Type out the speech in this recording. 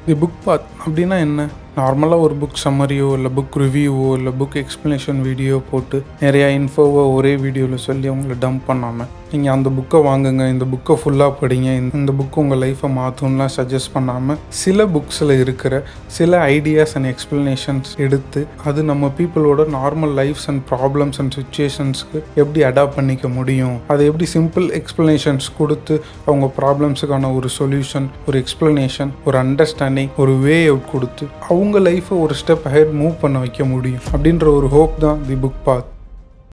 தி book பாத் அப்படின்னா என்ன நார்மலாக ஒரு புக் சம்மரியோ இல்லை புக் ரிவ்யூவோ இல்லை புக் எக்ஸ்ப்ளனேஷன் வீடியோ போட்டு நிறையா இன்ஃபோவோ ஒரே வீடியோவில் சொல்லி அவங்கள டம்ப் பண்ணாமல் நீங்கள் அந்த புக்கை வாங்குங்க இந்த புக்கை ஃபுல்லாக படிங்க இந்த- இந்த புக்கு உங்கள் லைஃப்பை மாற்றும்லாம் சஜஸ்ட் பண்ணாமல் சில புக்ஸில் இருக்கிற சில ஐடியாஸ் அண்ட் எக்ஸ்ப்ளனேஷன்ஸ் எடுத்து அது நம்ம பீப்புளோட normal lifes and problems and சுச்சுவேஷன்ஸ்க்கு எப்படி அடாப்ட் பண்ணிக்க முடியும் அதை எப்படி சிம்பிள் எக்ஸ்ப்ளனேஷன்ஸ் கொடுத்து அவங்க ப்ராப்ளம்ஸுக்கான ஒரு சொல்யூஷன் ஒரு எக்ஸ்ப்ளனேஷன் ஒரு அண்டர்ஸ்டாண்டிங் ஒரு வே அவுட் கொடுத்து அவங்க லைஃப்பை ஒரு ஸ்டெப் ஹெட் மூவ் பண்ண வைக்க முடியும் அப்படின்ற ஒரு ஹோப் தான் தி புக் பாத்